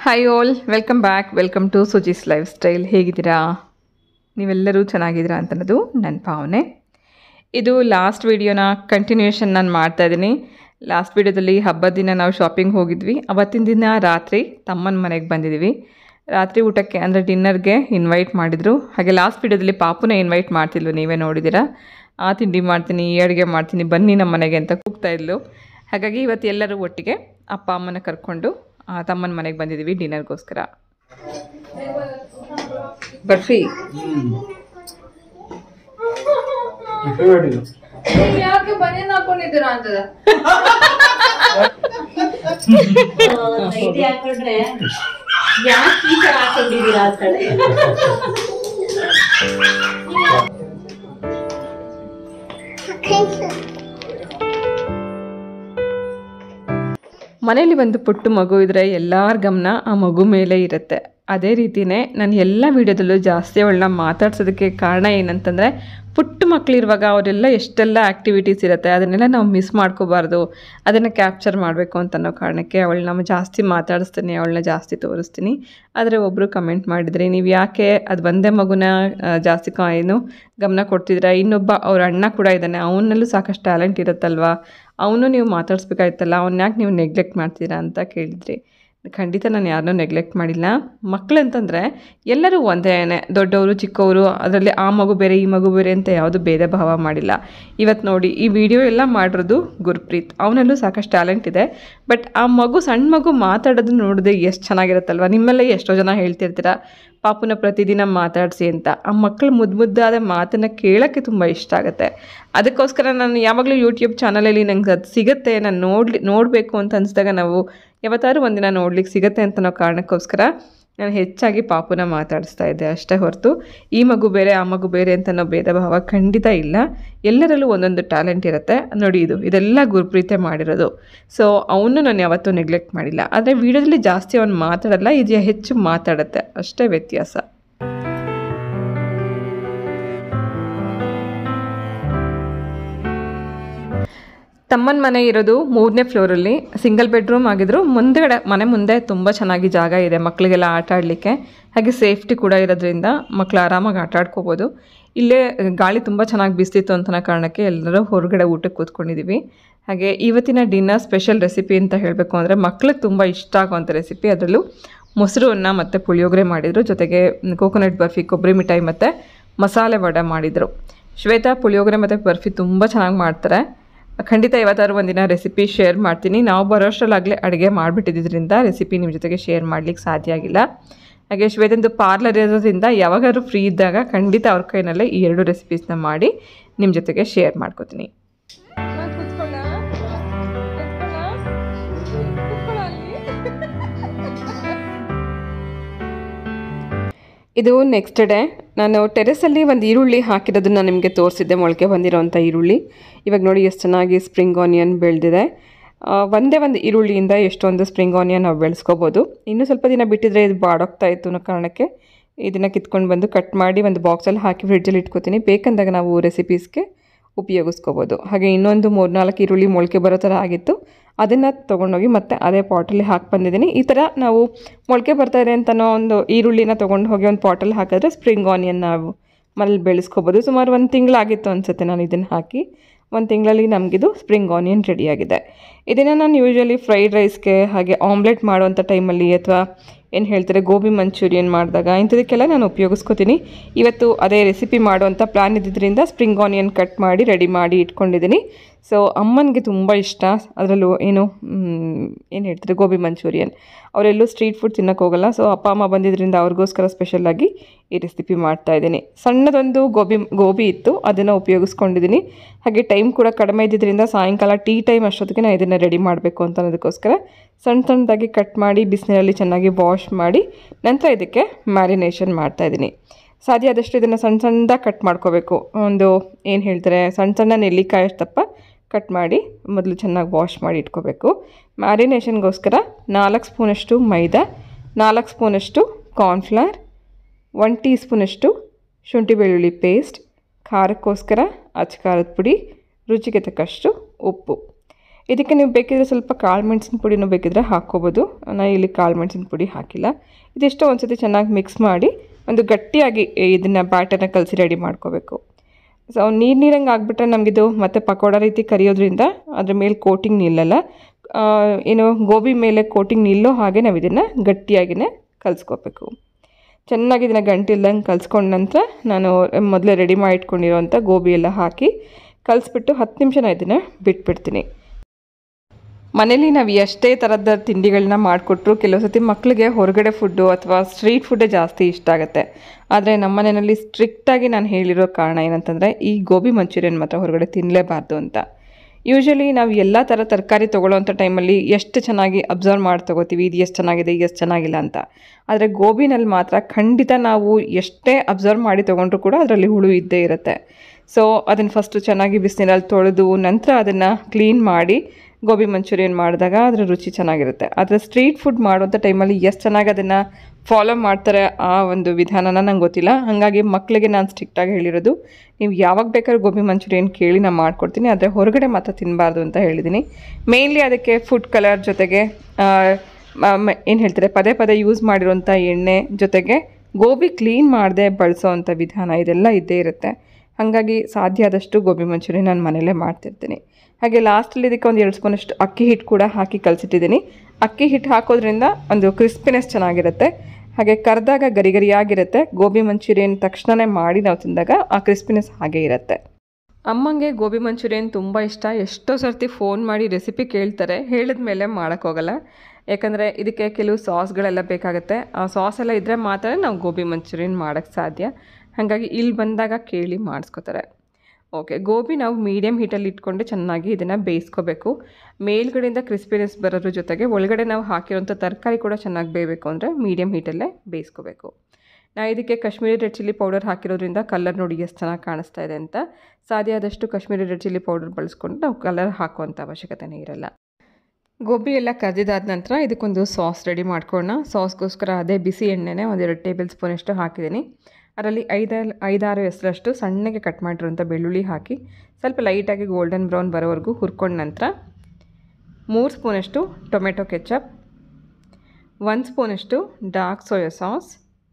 Hi all welcome back welcome to Suji's lifestyle ಹೇಗಿದ್ದೀರಾ ನೀವೆಲ್ಲರೂ ಚೆನ್ನಾಗಿದ್ದೀರಾ ಅಂತನ್ನೋದು ನನ್ನ ಭಾವನೆ ಇದು ಲಾಸ್ಟ್ ವಿಡಿಯೋನ ಕಂಟಿನ್ಯೂಷನ್ ನಾನು ಮಾಡ್ತಾ ಇದ್ದೀನಿ ಲಾಸ್ಟ್ ವಿಡಿಯೋದಲ್ಲಿ ಹಬ್ಬದ ದಿನ ನಾವು ಶಾಪಿಂಗ್ ಹೋಗಿದ್ವಿ ಅವತ್ತಿನ ದಿನ ರಾತ್ರಿ ತಮ್ಮನ ಮನೆಗೆ ಬಂದಿದ್ದೀವಿ ರಾತ್ರಿ ಊಟಕ್ಕೆ ಅಂದರೆ ಡಿನ್ನರ್ಗೆ ಇನ್ವೈಟ್ ಮಾಡಿದರು ಹಾಗೆ ಲಾಸ್ಟ್ ವಿಡಿಯೋದಲ್ಲಿ ಪಾಪುನ ಇನ್ವೈಟ್ ಮಾಡ್ತಿದ್ಲು ನೀವೇ ನೋಡಿದ್ದೀರಾ ಆ ತಿಂಡಿ ಮಾಡ್ತೀನಿ ಈ ಅಡುಗೆ ಮಾಡ್ತೀನಿ ಬನ್ನಿ ನಮ್ಮ ಮನೆಗೆ ಅಂತ ಕೂಗ್ತಾ ಇದ್ಲು ಹಾಗಾಗಿ ಇವತ್ತು ಎಲ್ಲರೂ ಒಟ್ಟಿಗೆ ಅಪ್ಪ ಅಮ್ಮನ ಕರ್ಕೊಂಡು ಆ, ತಮ್ಮನ ಮನೆಗೆ ಬಂದಿದ್ದೀವಿ ಡಿನ್ನರ್ಗೋಸ್ಕರ ಬರ್ಫಿ ಯಾಕೆ ಬನಿಯನ್ ಹಾಕೊಂಡಿದ್ದೀರಾ ಅಂತದ ನೈಟಿ ಹಾಕೊಂಡ್ರೆ ಯಾಕೆ ಈ ತರ ಹಾಕೊಂಡಿದ್ದೀರಾ ಅಂತ ಕಡೆ ಮನೇಲಿ ಒಂದು ಪುಟ್ಟ ಮಗು ಇದ್ದರೆ ಎಲ್ಲರ ಗಮನ ಆ ಮಗು ಮೇಲೆ ಇರುತ್ತೆ ಅದೇ ರೀತಿಯೇ ನಾನು ಎಲ್ಲ ವೀಡಿಯೋದಲ್ಲೂ ಜಾಸ್ತಿ ಅವಳನ್ನ ಮಾತಾಡ್ಸೋದಕ್ಕೆ ಕಾರಣ ಏನಂತಂದರೆ ಪುಟ್ಟ ಮಕ್ಕಳಿರುವಾಗ ಅವರೆಲ್ಲ ಎಷ್ಟೆಲ್ಲ ಆ್ಯಕ್ಟಿವಿಟೀಸ್ ಇರುತ್ತೆ ಅದನ್ನೆಲ್ಲ ನಾವು ಮಿಸ್ ಮಾಡ್ಕೋಬಾರ್ದು ಅದನ್ನು ಕ್ಯಾಪ್ಚರ್ ಮಾಡಬೇಕು ಅಂತ ಅನ್ನೋ ಕಾರಣಕ್ಕೆ ಅವಳನ್ನ ಜಾಸ್ತಿ ಮಾತಾಡಿಸ್ತೀನಿ ಅವಳನ್ನ ಜಾಸ್ತಿ ತೋರಿಸ್ತೀನಿ ಆದರೆ ಒಬ್ಬರು ಕಮೆಂಟ್ ಮಾಡಿದ್ರಿ ನೀವು ಯಾಕೆ ಅದು ಒಂದೇ ಮಗುನ ಆ, ಜಾಸ್ತಿ ಕಾ ಏನು ಗಮನ ಕೊಡ್ತಿದ್ದೀರಾ ಇನ್ನೊಬ್ಬ ಅವ್ರ ಅಣ್ಣ ಕೂಡ ಇದ್ದಾನೆ ಅವನಲ್ಲೂ ಸಾಕಷ್ಟು ಟ್ಯಾಲೆಂಟ್ ಇರುತ್ತಲ್ವಾ ಅವನು ನೀವು ಮಾತಾಡಿಸ್ಬೇಕಾಯ್ತಲ್ಲ ಅವ್ನ ಯಾಕೆ ನೀವು ನೆಗ್ಲೆಕ್ಟ್ ಮಾಡ್ತೀರಾ ಅಂತ ಕೇಳಿದ್ರಿ ಖಂಡಿತ ನಾನು ಯಾರನ್ನೂ ನೆಗ್ಲೆಕ್ಟ್ ಮಾಡಿಲ್ಲ ಮಕ್ಕಳಂತಂದರೆ ಎಲ್ಲರೂ ಒಂದೇ ದೊಡ್ಡವರು ಚಿಕ್ಕವರು ಅದರಲ್ಲಿ ಆ ಮಗು ಬೇರೆ ಈ ಮಗು ಬೇರೆ ಅಂತ ಯಾವುದು ಭೇದ ಭಾವ ಮಾಡಿಲ್ಲ ಇವತ್ತು ನೋಡಿ ಈ ವಿಡಿಯೋ ಎಲ್ಲ ಮಾಡಿರೋದು ಗುರ್ಪ್ರೀತ್ ಅವನಲ್ಲೂ ಸಾಕಷ್ಟು ಟ್ಯಾಲೆಂಟ್ ಇದೆ ಬಟ್ ಆ ಮಗು ಸಣ್ಣ ಮಗು ಮಾತಾಡೋದು ನೋಡಿದ್ರೆ ಎಷ್ಟು ಚೆನ್ನಾಗಿರುತ್ತಲ್ವ ನಿಮ್ಮಲ್ಲೇ ಎಷ್ಟೋ ಜನ ಹೇಳ್ತಿರ್ತೀರ ಪಾಪುನ ಪ್ರತಿದಿನ ಮಾತಾಡಿಸಿ ಅಂತ ಆ ಮಕ್ಕಳು ಮುದ್ದು ಮುದ್ದಾದ ಮಾತನ್ನು ಕೇಳೋಕ್ಕೆ ತುಂಬ ಇಷ್ಟ ಆಗುತ್ತೆ ಅದಕ್ಕೋಸ್ಕರ ನಾನು ಯಾವಾಗಲೂ ಯೂಟ್ಯೂಬ್ ಚಾನಲಲ್ಲಿ ನಂಗೆ ಅದು ಸಿಗುತ್ತೆ ನಾನು ನೋಡ್ಲಿ ನೋಡಬೇಕು ಅಂತ ಅನಿಸಿದಾಗ ನಾವು ಯಾವತ್ತಾದ್ರೂ ಒಂದಿನ ನೋಡ್ಲಿಕ್ಕೆ ಸಿಗುತ್ತೆ ಅಂತ ಅನ್ನೋ ಕಾರಣಕ್ಕೋಸ್ಕರ ನಾನು ಹೆಚ್ಚಾಗಿ ಪಾಪುನ ಮಾತಾಡಿಸ್ತಾ ಇದ್ದೆ ಅಷ್ಟೇ ಹೊರತು ಈ ಮಗು ಬೇರೆ ಆ ಮಗು ಬೇರೆ ಅಂತ ಅನ್ನೋ ಭೇದ ಭಾವ ಖಂಡಿತ ಇಲ್ಲ ಎಲ್ಲರಲ್ಲೂ ಒಂದೊಂದು ಟ್ಯಾಲೆಂಟ್ ಇರುತ್ತೆ ನೋಡಿ ಇದು ಇದೆಲ್ಲ ಗುರುಪ್ರೀತೆ ಮಾಡಿರೋದು ಸೊ ಅವನು ನಾನು ಯಾವತ್ತೂ ನೆಗ್ಲೆಕ್ಟ್ ಮಾಡಿಲ್ಲ ಆದರೆ ವೀಡಿಯೋದಲ್ಲಿ ಜಾಸ್ತಿ ಅವನು ಮಾತಾಡಲ್ಲ ಇದು ಹೆಚ್ಚು ಮಾತಾಡುತ್ತೆ ಅಷ್ಟೇ ವ್ಯತ್ಯಾಸ ತಮ್ಮನ ಮನೆ ಇರೋದು ಮೂರನೇ ಫ್ಲೋರಲ್ಲಿ ಸಿಂಗಲ್ ಬೆಡ್ರೂಮ್ ಆಗಿದ್ರು ಮುಂದೆಗಡೆ ಮನೆ ಮುಂದೆ ತುಂಬ ಚೆನ್ನಾಗಿ ಜಾಗ ಇದೆ ಮಕ್ಕಳಿಗೆಲ್ಲ ಆಟ ಆಡಲಿಕ್ಕೆ ಹಾಗೆ ಸೇಫ್ಟಿ ಕೂಡ ಇರೋದ್ರಿಂದ ಮಕ್ಕಳು ಆರಾಮಾಗಿ ಆಟ ಆಡ್ಕೋಬೋದು ಇಲ್ಲೇ ಗಾಳಿ ತುಂಬ ಚೆನ್ನಾಗಿ ಬೀಸ್ತಿತ್ತು ಅಂತ ಕಾರಣಕ್ಕೆ ಎಲ್ಲರೂ ಹೊರಗಡೆ ಊಟಕ್ಕೆ ಕೂತ್ಕೊಂಡಿದ್ದೀವಿ ಹಾಗೆ ಇವತ್ತಿನ ಡಿನ್ನರ್ ಸ್ಪೆಷಲ್ ರೆಸಿಪಿ ಅಂತ ಹೇಳಬೇಕು ಅಂದರೆ ಮಕ್ಳಿಗೆ ತುಂಬ ಇಷ್ಟ ಆಗುವಂಥ ರೆಸಿಪಿ ಅದರಲ್ಲೂ ಮೊಸರು ಅನ್ನ ಮತ್ತು ಪುಳಿಯೋಗರೆ ಮಾಡಿದರು ಜೊತೆಗೆ ಕೋಕೋನಟ್ ಬರ್ಫಿ ಕೊಬ್ಬರಿ ಮಿಠಾಯಿ ಮತ್ತು ಮಸಾಲೆ ವಡೆ ಮಾಡಿದರು ಶ್ವೇತಾ ಪುಳಿಯೋಗರೆ ಮತ್ತು ಬರ್ಫಿ ತುಂಬ ಚೆನ್ನಾಗಿ ಮಾಡ್ತಾರೆ ಖಂಡಿತ ಇವತ್ತಾದ್ರು ಒಂದಿನ ರೆಸಿಪಿ ಶೇರ್ ಮಾಡ್ತೀನಿ ನಾವು ಬರೋಷ್ಟರಲ್ಲಾಗಲೇ ಅಡುಗೆ ಮಾಡಿಬಿಟ್ಟಿದ್ದರಿಂದ ರೆಸಿಪಿ ನಿಮ್ಮ ಜೊತೆಗೆ ಶೇರ್ ಮಾಡ್ಲಿಕ್ಕೆ ಸಾಧ್ಯ ಆಗಿಲ್ಲ ಹಾಗೆ ಶ್ವೇತಂದು ಪಾರ್ಲರ್ ಇರೋದ್ರಿಂದ ಯಾವಾಗಾದ್ರೂ ಫ್ರೀ ಇದ್ದಾಗ ಖಂಡಿತ ಅವ್ರ ಕೈನಲ್ಲೇ ಈ ಎರಡು ರೆಸಿಪೀಸ್ನ ಮಾಡಿ ನಿಮ್ಮ ಜೊತೆಗೆ ಶೇರ್ ಮಾಡ್ಕೋತೀನಿ ಇದು ನೆಕ್ಸ್ಟ್ ಡೇ ನಾನು ಟೆರೆಸಲ್ಲಿ ಒಂದು ಈರುಳ್ಳಿ ಹಾಕಿರೋದನ್ನ ನಿಮಗೆ ತೋರಿಸಿದ್ದೆ ಮೊಳಕೆ ಬಂದಿರೋಂಥ ಈರುಳ್ಳಿ ಇವಾಗ ನೋಡಿ ಎಷ್ಟು ಚೆನ್ನಾಗಿ ಸ್ಪ್ರಿಂಗ್ ಆನಿಯನ್ ಬೆಳೆದಿದೆ ಆ, ಒಂದೇ ಒಂದು ಈರುಳ್ಳಿಯಿಂದ ಎಷ್ಟೊಂದು ಸ್ಪ್ರಿಂಗ್ ಆನಿಯನ್ ನಾವು ಬೆಳೆಸ್ಕೋಬೋದು ಇನ್ನೂ ಸ್ವಲ್ಪ ದಿನ ಬಿಟ್ಟಿದ್ರೆ ಇದು ಬಾಡೋಗ್ತಾ ಇತ್ತು ಅನ್ನೋ ಕಾರಣಕ್ಕೆ ಇದನ್ನು ಕಿತ್ಕೊಂಡು ಬಂದು ಕಟ್ ಮಾಡಿ ಒಂದು ಬಾಕ್ಸಲ್ಲಿ ಹಾಕಿ ಫ್ರಿಡ್ಜಲ್ಲಿ ಇಟ್ಕೋತೀನಿ ಬೇಕಂದಾಗ ನಾವು ರೆಸಿಪೀಸ್ಗೆ ಉಪಯೋಗಿಸ್ಕೋಬೋದು ಹಾಗೆ ಇನ್ನೊಂದು ಮೂರ್ನಾಲ್ಕು ಈರುಳ್ಳಿ ಮೊಳಕೆ ಬರೋ ಥರ ಆಗಿತ್ತು ಅದನ್ನು ತೊಗೊಂಡೋಗಿ ಮತ್ತೆ ಅದೇ ಪಾಟಲ್ಲಿ ಹಾಕಿ ಬಂದಿದ್ದೀನಿ ಈ ಥರ ನಾವು ಮೊಳಕೆ ಬರ್ತಾ ಇದೆ ಅಂತನೋ ಒಂದು ಈರುಳ್ಳಿನ ತೊಗೊಂಡು ಹೋಗಿ ಒಂದು ಪಾಟಲ್ಲಿ ಹಾಕಿದ್ರೆ ಸ್ಪ್ರಿಂಗ್ ಆನಿಯನ್ ನಾವು ಮನೇಲಿ ಬೆಳೆಸ್ಕೋಬೋದು ಸುಮಾರು ಒಂದು ತಿಂಗಳಾಗಿತ್ತು ಅನಿಸುತ್ತೆ ನಾನು ಇದನ್ನು ಹಾಕಿ ಒಂದು ತಿಂಗಳಲ್ಲಿ ನಮಗಿದು ಸ್ಪ್ರಿಂಗ್ ಆನಿಯನ್ ರೆಡಿಯಾಗಿದೆ ಇದನ್ನು ನಾನು ಯೂಶ್ವಲಿ ಫ್ರೈಡ್ ರೈಸ್ಗೆ ಹಾಗೆ ಆಮ್ಲೆಟ್ ಮಾಡುವಂಥ ಟೈಮಲ್ಲಿ ಅಥವಾ ಏನು ಹೇಳ್ತಾರೆ ಗೋಬಿ ಮಂಚೂರಿಯನ್ ಮಾಡಿದಾಗ ಇಂಥದಕ್ಕೆಲ್ಲ ನಾನು ಉಪಯೋಗಿಸ್ಕೊತೀನಿ ಇವತ್ತು ಅದೇ ರೆಸಿಪಿ ಮಾಡುವಂಥ ಪ್ಲ್ಯಾನ್ ಇದ್ದಿದ್ದರಿಂದ ಸ್ಪ್ರಿಂಗ್ ಆನಿಯನ್ ಕಟ್ ಮಾಡಿ ರೆಡಿ ಮಾಡಿ ಇಟ್ಕೊಂಡಿದ್ದೀನಿ ಸೊ ಅಮ್ಮನಿಗೆ ತುಂಬ ಇಷ್ಟ ಅದರಲ್ಲೂ ಏನು ಏನು ಹೇಳ್ತಾರೆ ಗೋಬಿ ಮಂಚೂರಿಯನ್ ಅವರೆಲ್ಲೂ ಸ್ಟ್ರೀಟ್ ಫುಡ್ ತಿನ್ನೋಕೆ ಹೋಗಲ್ಲ ಸೊ ಅಪ್ಪ ಅಮ್ಮ ಬಂದಿದ್ದರಿಂದ ಅವ್ರಿಗೋಸ್ಕರ ಸ್ಪೆಷಲಾಗಿ ಈ ರೆಸಿಪಿ ಮಾಡ್ತಾ ಇದ್ದೀನಿ ಸಣ್ಣದೊಂದು ಗೋಬಿ ಗೋಬಿ ಇತ್ತು ಅದನ್ನು ಉಪಯೋಗಿಸ್ಕೊಂಡಿದ್ದೀನಿ ಹಾಗೆ ಟೈಮ್ ಕೂಡ ಕಡಿಮೆ ಇದ್ದಿದ್ದರಿಂದ ಸಾಯಂಕಾಲ ಟೀ ಟೈಮ್ ಅಷ್ಟೊತ್ತಿಗೆ ನಾನು ಇದನ್ನು ರೆಡಿ ಮಾಡಬೇಕು ಅಂತ ಅನ್ನೋದಕ್ಕೋಸ್ಕರ ಸಣ್ಣ ಸಣ್ಣದಾಗಿ ಕಟ್ ಮಾಡಿ ಬಿಸಿನೀರಲ್ಲಿ ಚೆನ್ನಾಗಿ ವಾಶ್ ಮಾಡಿ ನಂತರ ಇದಕ್ಕೆ ಮ್ಯಾರಿನೇಷನ್ ಮಾಡ್ತಾಯಿದ್ದೀನಿ ಸಾಧ್ಯ ಆದಷ್ಟು ಇದನ್ನು ಸಣ್ಣ ಸಣ್ಣದಾಗಿ ಕಟ್ ಮಾಡ್ಕೋಬೇಕು ಒಂದು ಏನು ಹೇಳ್ತಾರೆ ಸಣ್ಣ ಸಣ್ಣ ನೆಲ್ಲಿಕಾಯಿ ಅಷ್ಟಪ್ಪ ಕಟ್ ಮಾಡಿ ಮೊದಲು ಚೆನ್ನಾಗಿ ವಾಶ್ ಮಾಡಿ ಇಟ್ಕೋಬೇಕು ಮ್ಯಾರಿನೇಷನ್ಗೋಸ್ಕರ ನಾಲ್ಕು ಸ್ಪೂನಷ್ಟು ಮೈದಾ ನಾಲ್ಕು ಸ್ಪೂನಷ್ಟು ಕಾರ್ನ್ಫ್ಲವರ್ ಒನ್ ಟೀ ಸ್ಪೂನಷ್ಟು ಶುಂಠಿ ಬೆಳ್ಳುಳ್ಳಿ ಪೇಸ್ಟ್ ಖಾರಕ್ಕೋಸ್ಕರ ಅಚ್ಚ ಖಾರದ ಪುಡಿ ರುಚಿಗೆ ತಕ್ಕಷ್ಟು ಉಪ್ಪು ಇದಕ್ಕೆ ನೀವು ಬೇಕಿದ್ರೆ ಸ್ವಲ್ಪ ಕಾಳು ಮೆಣಸಿನ ಪುಡಿನೂ ಬೇಕಿದ್ರೆ ಹಾಕ್ಕೋಬೋದು ನಾನು ಇಲ್ಲಿ ಕಾಳು ಮೆಣಸಿನ ಪುಡಿ ಹಾಕಿಲ್ಲ ಇದಿಷ್ಟು ಒಂದ್ಸತಿ ಚೆನ್ನಾಗಿ ಮಿಕ್ಸ್ ಮಾಡಿ ಒಂದು ಗಟ್ಟಿಯಾಗಿ ಇದನ್ನು ಬ್ಯಾಟರ್ನ ಕಲಸಿ ರೆಡಿ ಮಾಡ್ಕೋಬೇಕು ಸೊ ನೀರು ನೀರಂಗೆ ಆಗಿಬಿಟ್ರೆ ನಮಗಿದು ಮತ್ತೆ ಪಕೋಡ ರೀತಿ ಕರಿಯೋದ್ರಿಂದ ಅದ್ರ ಮೇಲೆ ಕೋಟಿಂಗ್ ನಿಲ್ಲಲ್ಲ ಆ, ಏನು ಗೋಬಿ ಮೇಲೆ ಕೋಟಿಂಗ್ ನಿಲ್ಲೋ ಹಾಗೆ ನಾವು ಇದನ್ನು ಗಟ್ಟಿಯಾಗಿಯೇ ಕಲಿಸ್ಕೋಬೇಕು ಚೆನ್ನಾಗಿ ಇದನ್ನು ಗಂಟಿಲ್ದಂಗೆ ಕಲಿಸ್ಕೊಂಡ ನಂತರ ನಾನು ಮೊದಲೇ ರೆಡಿ ಮಾಡಿ ಇಟ್ಕೊಂಡಿರೋಂಥ ಗೋಬಿ ಎಲ್ಲ ಹಾಕಿ ಕಲಿಸ್ಬಿಟ್ಟು ಹತ್ತು ನಿಮಿಷ ನಾನು ಇದನ್ನು ಬಿಟ್ಬಿಡ್ತೀನಿ ಮನೇಲಿ ನಾವು ಎಷ್ಟೇ ಥರದ ತಿಂಡಿಗಳನ್ನ ಮಾಡಿಕೊಟ್ರು ಕೆಲವು ಸತಿ ಮಕ್ಕಳಿಗೆ ಹೊರಗಡೆ ಫುಡ್ಡು ಅಥವಾ ಸ್ಟ್ರೀಟ್ ಫುಡ್ಡೇ ಜಾಸ್ತಿ ಇಷ್ಟ ಆಗುತ್ತೆ ಆದರೆ ನಮ್ಮ ಮನೆಯಲ್ಲಿ ಸ್ಟ್ರಿಕ್ಟಾಗಿ ನಾನು ಹೇಳಿರೋ ಕಾರಣ ಏನಂತಂದರೆ ಈ ಗೋಬಿ ಮಂಚೂರಿಯನ್ ಮಾತ್ರ ಹೊರಗಡೆ ತಿನ್ನಲೇಬಾರ್ದು ಅಂತ ಯೂಶ್ವಲಿ ನಾವು ಎಲ್ಲ ಥರ ತರಕಾರಿ ತೊಗೊಳ್ಳೋವಂಥ ಟೈಮಲ್ಲಿ ಎಷ್ಟು ಚೆನ್ನಾಗಿ ಅಬ್ಸರ್ವ್ ಮಾಡಿ ತೊಗೋತೀವಿ ಇದು ಎಷ್ಟು ಚೆನ್ನಾಗಿದೆ ಎಷ್ಟು ಚೆನ್ನಾಗಿಲ್ಲ ಅಂತ ಆದರೆ ಗೋಬಿನಲ್ಲಿ ಮಾತ್ರ ಖಂಡಿತ ನಾವು ಎಷ್ಟೇ ಅಬ್ಸರ್ವ್ ಮಾಡಿ ತೊಗೊಂಡ್ರು ಕೂಡ ಅದರಲ್ಲಿ ಹುಳು ಇದ್ದೇ ಇರುತ್ತೆ ಸೊ ಅದನ್ನು ಫಸ್ಟು ಚೆನ್ನಾಗಿ ಬಿಸಿನೀರಲ್ಲಿ ತೊಳೆದು ನಂತರ ಅದನ್ನು ಕ್ಲೀನ್ ಮಾಡಿ ಗೋಬಿ ಮಂಚೂರಿಯನ್ ಮಾಡಿದಾಗ ಅದರ ರುಚಿ ಚೆನ್ನಾಗಿರುತ್ತೆ ಆದರೆ ಸ್ಟ್ರೀಟ್ ಫುಡ್ ಮಾಡುವಂಥ ಟೈಮಲ್ಲಿ ಎಷ್ಟು ಚೆನ್ನಾಗಿ ಅದನ್ನು ಫಾಲೋ ಮಾಡ್ತಾರೆ ಆ ಒಂದು ವಿಧಾನನ ನಂಗೆ ಗೊತ್ತಿಲ್ಲ ಹಾಗಾಗಿ ಮಕ್ಕಳಿಗೆ ನಾನು ಸ್ಟ್ರಿಕ್ಟಾಗಿ ಹೇಳಿರೋದು ನೀವು ಯಾವಾಗ ಬೇಕಾದ್ರೂ ಗೋಬಿ ಮಂಚೂರಿಯನ್ ಕೇಳಿ ನಾನು ಮಾಡ್ಕೊಡ್ತೀನಿ ಆದರೆ ಹೊರಗಡೆ ಮಾತ್ರ ತಿನ್ನಬಾರ್ದು ಅಂತ ಹೇಳಿದ್ದೀನಿ ಮೇಯ್ನ್ಲಿ ಅದಕ್ಕೆ ಫುಡ್ ಕಲರ್ ಜೊತೆಗೆ ಏನು ಹೇಳ್ತಾರೆ ಪದೇ ಪದೇ ಯೂಸ್ ಮಾಡಿರೋಂಥ ಎಣ್ಣೆ ಜೊತೆಗೆ ಗೋಬಿ ಕ್ಲೀನ್ ಮಾಡದೆ ಬಳಸೋವಂಥ ವಿಧಾನ ಇದೆಲ್ಲ ಇದ್ದೇ ಇರುತ್ತೆ ಹಾಗಾಗಿ ಸಾಧ್ಯ ಆದಷ್ಟು ಗೋಬಿ ಮಂಚೂರಿ ನಾನು ಮನೇಲೇ ಮಾಡ್ತಿರ್ತೀನಿ ಹಾಗೆ ಲಾಸ್ಟಲ್ಲಿ ಇದಕ್ಕೆ ಒಂದು ಎರಡು ಸ್ಪೂನಷ್ಟು ಅಕ್ಕಿ ಹಿಟ್ಟು ಕೂಡ ಹಾಕಿ ಕಲಸಿಟ್ಟಿದ್ದೀನಿ ಅಕ್ಕಿ ಹಿಟ್ಟು ಹಾಕೋದ್ರಿಂದ ಒಂದು ಕ್ರಿಸ್ಪಿನೆಸ್ ಚೆನ್ನಾಗಿರುತ್ತೆ ಹಾಗೆ ಕರೆದಾಗ ಗರಿ ಗರಿಯಾಗಿರುತ್ತೆ ಗೋಬಿ ಮಂಚೂರಿಯನ್ ತಕ್ಷಣವೇ ಮಾಡಿ ನಾವು ತಿಂದಾಗ ಆ ಕ್ರಿಸ್ಪಿನೆಸ್ ಹಾಗೆ ಇರುತ್ತೆ ಅಮ್ಮಂಗೆ ಗೋಬಿ ಮಂಚೂರಿಯನ್ ತುಂಬ ಇಷ್ಟ ಎಷ್ಟೋ ಸರ್ತಿ ಫೋನ್ ಮಾಡಿ ರೆಸಿಪಿ ಕೇಳ್ತಾರೆ ಹೇಳಿದ ಮೇಲೆ ಮಾಡೋಕ್ಕೋಗಲ್ಲ ಯಾಕಂದರೆ ಇದಕ್ಕೆ ಕೆಲವು ಸಾಸ್ಗಳೆಲ್ಲ ಬೇಕಾಗುತ್ತೆ ಆ ಸಾಸ್ ಎಲ್ಲ ಇದ್ದರೆ ಮಾತ್ರ ನಾವು ಗೋಬಿ ಮಂಚೂರಿಯನ್ ಮಾಡೋಕ್ಕೆ ಸಾಧ್ಯ ಹಾಗಾಗಿ ಇಲ್ಲಿ ಬಂದಾಗ ಕೇಳಿ ಮಾಡಿಸ್ಕೋತಾರೆ ಓಕೆ ಗೋಬಿ ನಾವು ಮೀಡಿಯಮ್ ಹೀಟಲ್ಲಿ ಇಟ್ಕೊಂಡು ಚೆನ್ನಾಗಿ ಇದನ್ನು ಬೇಯಿಸ್ಕೋಬೇಕು ಮೇಲ್ಗಡೆಯಿಂದ ಕ್ರಿಸ್ಪಿನೆಸ್ ಬರೋದ್ರ ಜೊತೆಗೆ ಒಳಗಡೆ ನಾವು ಹಾಕಿರೋಂಥ ತರಕಾರಿ ಕೂಡ ಚೆನ್ನಾಗಿ ಬೇಯಬೇಕು ಅಂದರೆ ಮೀಡಿಯಮ್ ಹೀಟಲ್ಲೇ ಬೇಯಿಸ್ಕೋಬೇಕು ನಾ ಇದಕ್ಕೆ ಕಾಶ್ಮೀರಿ ರೆಡ್ ಚಿಲ್ಲಿ ಪೌಡರ್ ಹಾಕಿರೋದ್ರಿಂದ ಕಲರ್ ನೋಡಿ ಎಷ್ಟು ಚೆನ್ನಾಗಿ ಕಾಣಿಸ್ತಾ ಇದೆ ಅಂತ ಸಾಧ್ಯ ಆದಷ್ಟು ಕಾಶ್ಮೀರಿ ರೆಡ್ ಚಿಲ್ಲಿ ಪೌಡರ್ ಬಳಸ್ಕೊಂಡು ನಾವು ಕಲರ್ ಹಾಕುವಂಥ ಅವಶ್ಯಕತೆನೇ ಇರಲ್ಲ ಗೋಬಿ ಎಲ್ಲ ಕರ್ದಿದಾದ ನಂತರ ಇದಕ್ಕೊಂದು ಸಾಸ್ ರೆಡಿ ಮಾಡ್ಕೊಳ್ಳೋಣ ಸಾಸ್ಗೋಸ್ಕರ ಅದೇ ಬಿಸಿ ಎಣ್ಣೆನೇ ಒಂದೆರಡು ಟೇಬಲ್ ಸ್ಪೂನಷ್ಟು ಹಾಕಿದ್ದೀನಿ ಅದರಲ್ಲಿ ಐದಾರು ಐದಾರು ಹೆಸರಷ್ಟು ಸಣ್ಣಗೆ ಕಟ್ ಮಾಡಿರೋಂಥ ಬೆಳ್ಳುಳ್ಳಿ ಹಾಕಿ ಸ್ವಲ್ಪ ಲೈಟಾಗಿ ಗೋಲ್ಡನ್ ಬ್ರೌನ್ ಬರೋವರೆಗೂ ಹುರ್ಕೊಂಡ ನಂತರ ಮೂರು ಸ್ಪೂನಷ್ಟು ಟೊಮೆಟೊ ಕೆಚಪ್ ಒಂದು ಸ್ಪೂನಷ್ಟು ಡಾರ್ಕ್ ಸೋಯಾ ಸಾಸ್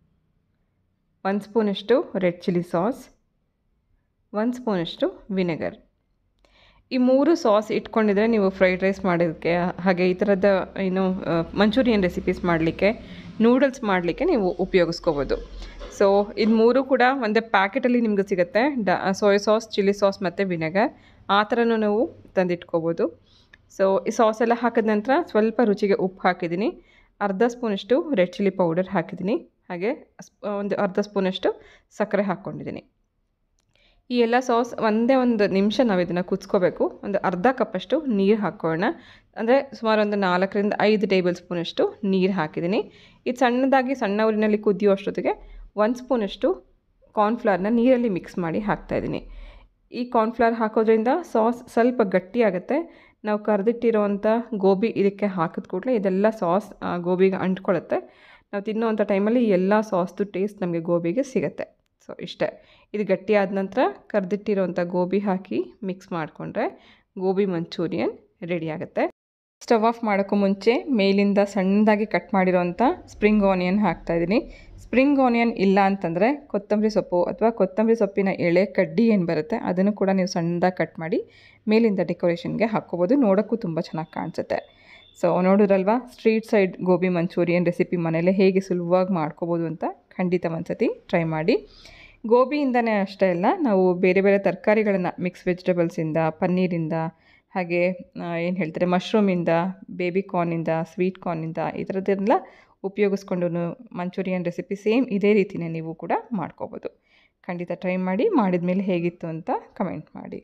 ಒಂದು ಸ್ಪೂನಷ್ಟು ರೆಡ್ ಚಿಲ್ಲಿ ಸಾಸ್ ಒಂದು ಸ್ಪೂನಷ್ಟು ವಿನೆಗರ್ ಈ ಮೂರು ಸಾಸ್ ಇಟ್ಕೊಂಡಿದ್ರೆ ನೀವು ಫ್ರೈಡ್ ರೈಸ್ ಮಾಡೋದಕ್ಕೆ ಹಾಗೆ ಈ ಥರದ ಏನು ಮಂಚೂರಿಯನ್ ರೆಸಿಪೀಸ್ ಮಾಡಲಿಕ್ಕೆ ನೂಡಲ್ಸ್ ಮಾಡಲಿಕ್ಕೆ ನೀವು ಉಪಯೋಗಿಸ್ಕೋಬೋದು ಸೊ ಇದು ಮೂರು ಕೂಡ ಒಂದೇ ಪ್ಯಾಕೆಟಲ್ಲಿ ನಿಮ್ಗೆ ಸಿಗುತ್ತೆ ಡ ಸೋಯಾ ಸಾಸ್ ಚಿಲ್ಲಿ ಸಾಸ್ ಮತ್ತು ವಿನೆಗರ್ ಆ ಥರನೂ ನಾವು ತಂದಿಟ್ಕೋಬೋದು ಸೊ ಈ ಸಾಸ್ ಎಲ್ಲ ಹಾಕಿದ ನಂತರ ಸ್ವಲ್ಪ ರುಚಿಗೆ ಉಪ್ಪು ಹಾಕಿದ್ದೀನಿ ಅರ್ಧ ಸ್ಪೂನಷ್ಟು ರೆಡ್ ಚಿಲ್ಲಿ ಪೌಡರ್ ಹಾಕಿದ್ದೀನಿ ಹಾಗೆ ಸ್ಪ್- ಒಂದು ಅರ್ಧ ಸ್ಪೂನಷ್ಟು ಸಕ್ಕರೆ ಹಾಕ್ಕೊಂಡಿದ್ದೀನಿ ಈ ಎಲ್ಲ ಸಾಸ್ ಒಂದೇ ಒಂದು ನಿಮಿಷ ನಾವು ಇದನ್ನು ಕುದಿಸ್ಕೋಬೇಕು ಒಂದು ಅರ್ಧ ಕಪ್ಪಷ್ಟು ನೀರು ಹಾಕ್ಕೊಳ್ಳೋಣ ಅಂದರೆ ಸುಮಾರು ಒಂದು ನಾಲ್ಕರಿಂದ ಐದು ಟೇಬಲ್ ಸ್ಪೂನಷ್ಟು ನೀರು ಹಾಕಿದ್ದೀನಿ ಇದು ಸಣ್ಣದಾಗಿ ಸಣ್ಣ ಊರಿನಲ್ಲಿ ಕುದಿಯೋ ಅಷ್ಟೊತ್ತಿಗೆ ಒಂದು ಸ್ಪೂನಷ್ಟು ಕಾರ್ನ್ಫ್ಲವರ್ನ ನೀರಲ್ಲಿ ಮಿಕ್ಸ್ ಮಾಡಿ ಹಾಕ್ತಾಯಿದ್ದೀನಿ ಈ ಕಾರ್ನ್ಫ್ಲವರ್ ಹಾಕೋದ್ರಿಂದ ಸಾಸ್ ಸ್ವಲ್ಪ ಗಟ್ಟಿಯಾಗುತ್ತೆ ನಾವು ಕರೆದಿಟ್ಟಿರೋವಂಥ ಗೋಬಿ ಇದಕ್ಕೆ ಹಾಕಿದ ಕೂಡಲೇ ಇದೆಲ್ಲ ಸಾಸ್ ಆ, ಗೋಬಿಗೆ ಅಂಟ್ಕೊಳ್ಳುತ್ತೆ ನಾವು ತಿನ್ನೋವಂಥ ಟೈಮಲ್ಲಿ ಈ ಎಲ್ಲ ಸಾಸ್ದು ಟೇಸ್ಟ್ ನಮಗೆ ಗೋಬಿಗೆ ಸಿಗುತ್ತೆ ಸೊ ಇಷ್ಟೇ ಇದು ಗಟ್ಟಿ ಆದ ನಂತರ ಕರೆದಿಟ್ಟಿರೋಂಥ ಗೋಬಿ ಹಾಕಿ ಮಿಕ್ಸ್ ಮಾಡಿಕೊಂಡ್ರೆ ಗೋಬಿ ಮಂಚೂರಿಯನ್ ರೆಡಿ ಆಗುತ್ತೆ ಸ್ಟವ್ ಆಫ್ ಮಾಡೋಕ್ಕೂ ಮುಂಚೆ ಮೇಲಿಂದ ಸಣ್ಣದಾಗಿ ಕಟ್ ಮಾಡಿರೋಂಥ ಸ್ಪ್ರಿಂಗ್ ಆನಿಯನ್ ಹಾಕ್ತಾಯಿದ್ದೀನಿ ಸ್ಪ್ರಿಂಗ್ ಆನಿಯನ್ ಇಲ್ಲ ಅಂತಂದರೆ ಕೊತ್ತಂಬರಿ ಸೊಪ್ಪು ಅಥವಾ ಕೊತ್ತಂಬರಿ ಸೊಪ್ಪಿನ ಎಳೆ ಕಡ್ಡಿ ಏನು ಬರುತ್ತೆ ಅದನ್ನು ಕೂಡ ನೀವು ಸಣ್ಣದಾಗಿ ಕಟ್ ಮಾಡಿ ಮೇಲಿಂದ ಡೆಕೋರೇಷನ್ಗೆ ಹಾಕ್ಕೋಬೋದು ನೋಡೋಕ್ಕೂ ತುಂಬ ಚೆನ್ನಾಗಿ ಕಾಣಿಸುತ್ತೆ ಸೊ ನೋಡಿದ್ರಲ್ವಾ street side gobi Manchurian recipe ಮನೇಲೆ ಹೇಗೆ ಸುಲಭವಾಗಿ ಮಾಡ್ಕೋಬೋದು ಅಂತ ಖಂಡಿತ ಒಂದ್ಸತಿ ಟ್ರೈ ಮಾಡಿ ಗೋಬಿಯಿಂದನೇ ಅಷ್ಟೇ ಅಲ್ಲ ನಾವು ಬೇರೆ ಬೇರೆ ತರಕಾರಿಗಳನ್ನು ಮಿಕ್ಸ್ ವೆಜಿಟೇಬಲ್ಸಿಂದ ಪನ್ನೀರಿಂದ ಹಾಗೆ ಏನು ಹೇಳ್ತಾರೆ ಮಶ್ರೂಮಿಂದ ಬೇಬಿ ಕಾರ್ನಿಂದ ಸ್ವೀಟ್ ಕಾರ್ನಿಂದ ಈ ಥರದ್ದೆಲ್ಲ ಉಪಯೋಗಿಸ್ಕೊಂಡು ಮಂಚೂರಿಯನ್ ರೆಸಿಪಿ ಸೇಮ್ ಇದೇ ರೀತಿಯೇ ನೀವು ಕೂಡ ಮಾಡ್ಕೋಬೋದು ಖಂಡಿತ ಟ್ರೈ ಮಾಡಿ ಮಾಡಿದ ಮೇಲೆ ಹೇಗಿತ್ತು ಅಂತ ಕಮೆಂಟ್ ಮಾಡಿ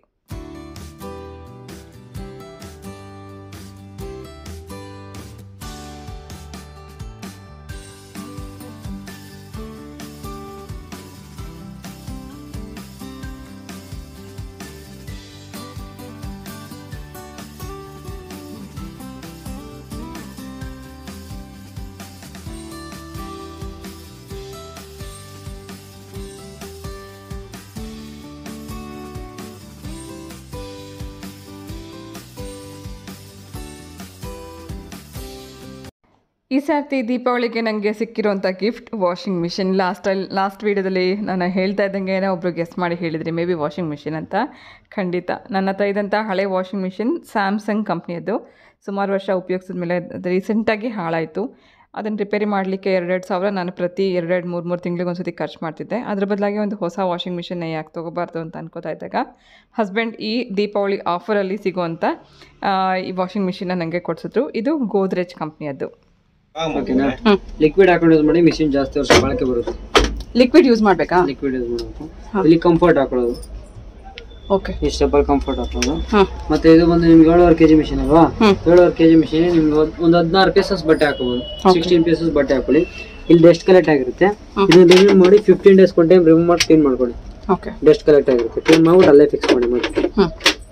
ಈ ಸರ್ತಿ ದೀಪಾವಳಿಗೆ ನನಗೆ ಸಿಕ್ಕಿರೋಂಥ ಗಿಫ್ಟ್ ವಾಷಿಂಗ್ ಮಿಷಿನ್ ಲಾಸ್ಟಲ್ಲಿ ಲಾಸ್ಟ್ ವೀಡಿಯೋದಲ್ಲಿ ನಾನು ಹೇಳ್ತಾ ಇದ್ದಂಗೆ ಏನೋ ಒಬ್ಬರು ಗೆಸ್ ಮಾಡಿ ಹೇಳಿದ್ರಿ ಮೇ ಬಿ ವಾಷಿಂಗ್ ಮಿಷಿನ್ ಅಂತ ಖಂಡಿತ ನನ್ನ ಹತ್ರ ಇದ್ದಂಥ ಹಳೆ ವಾಷಿಂಗ್ ಮಿಷಿನ್ ಸ್ಯಾಮ್ಸಂಗ್ ಕಂಪ್ನಿಯದ್ದು ಸುಮಾರು ವರ್ಷ ಉಪಯೋಗಿಸಿದ ಮೇಲೆ ಅದು ರೀಸೆಂಟಾಗಿ ಹಾಳಾಯಿತು ಅದನ್ನು ರಿಪೇರಿ ಮಾಡಲಿಕ್ಕೆ ಎರಡೆರಡು ಸಾವಿರ ನಾನು ಪ್ರತಿ ಎರಡೆರಡು ಮೂರು ಮೂರು ತಿಂಗಳಿಗೆ ಒಂದು ಸತಿ ಖರ್ಚು ಮಾಡ್ತಿದ್ದೆ ಅದ್ರ ಬದಲಾಗಿ ಒಂದು ಹೊಸ ವಾಷಿಂಗ್ ಮಿಷಿನ್ ಯಾಕೆ ತೊಗೋಬಾರ್ದು ಅಂತ ಅನ್ಕೋತಾ ಇದ್ದಾಗ ಹಸ್ಬೆಂಡ್ ಈ ದೀಪಾವಳಿ ಆಫರಲ್ಲಿ ಸಿಗುವಂಥ ಆ, ಈ ವಾಷಿಂಗ್ ಮಿಷಿನ್ನ ನನಗೆ ಕೊಡಿಸಿದ್ರು ಇದು ಗೋದ್ರೇಜ್ ಕಂಪ್ನಿಯದ್ದು ಓಕೆನಾ ಲಿಕ್ವಿಡ್ ಹಾಕೊಂಡು ಯೂಸ್ ಮಾಡಿ ಮಿಷಿನ್ ಜಾಸ್ತಿ ವರ್ಷ ಬಾಳಿಕೆ ಬರುತ್ತೆ ಲಿಕ್ವಿಡ್ ಯೂಸ್ ಮಾಡಬೇಕಾ ಲಿಕ್ವಿಡ್ ಯೂಸ್ ಮಾಡಬೇಕು ಇಲ್ಲಿ ಕಂಫರ್ಟ್ ಹಾಕೊಳ್ಳೋದು ಓಕೆ ಈ ಸ್ಟೆಪ್ಪಲ್ಲಿ ಕಂಫರ್ಟ್ ಹಾಕೊಳ್ಳೋದು ಹಾಂ ಮತ್ತೆ ಇದು ಬಂದು ನಿಮ್ಗೆ ಏಳುವರೆ ಕೆಜಿ ಮಿಷಿನ್ ಅಲ್ವಾ ಏಳುವರೆ ಕೆಜಿ ಮಿಷಿನ್ ನಿಮ್ಗೆ ಒಂದ್- ಒಂದು ಹದಿನಾರು ಪೀಸಸ್ ಬಟ್ಟೆ ಹಾಕೋಬಹುದು ಸಿಕ್ಸ್ಟೀನ್ ಪೀಸಸ್ ಬಟ್ಟೆ ಹಾಕೊಳ್ಳಿ ಇಲ್ಲಿ ಡಸ್ಟ್ ಕಲೆಕ್ಟ್ ಆಗಿರುತ್ತೆ ಇದನ್ನ ರಿಮೂವ್ ಮಾಡಿ ಫಿಫ್ಟೀನ್ ಡೇಸ್ ಕೊಟ್ಟು ಟೈಮ್ ರಿಮೂವ್ ಮಾಡಿ ಕ್ಲೀನ್ ಮಾಡ್ಕೊಳ್ಳಿ ಓಕೆ ಡಸ್ಟ್ ಕಲೆಕ್ಟ್ ಆಗಿರುತ್ತೆ ಕ್ಲೀನ್ ಮಾಡ್ಬಿಟ್ಟು ಅಲ್ಲೇ ಫಿಕ್ಸ್ ಮಾಡಿ ಮತ್ತೆ ಹ್ಞೂ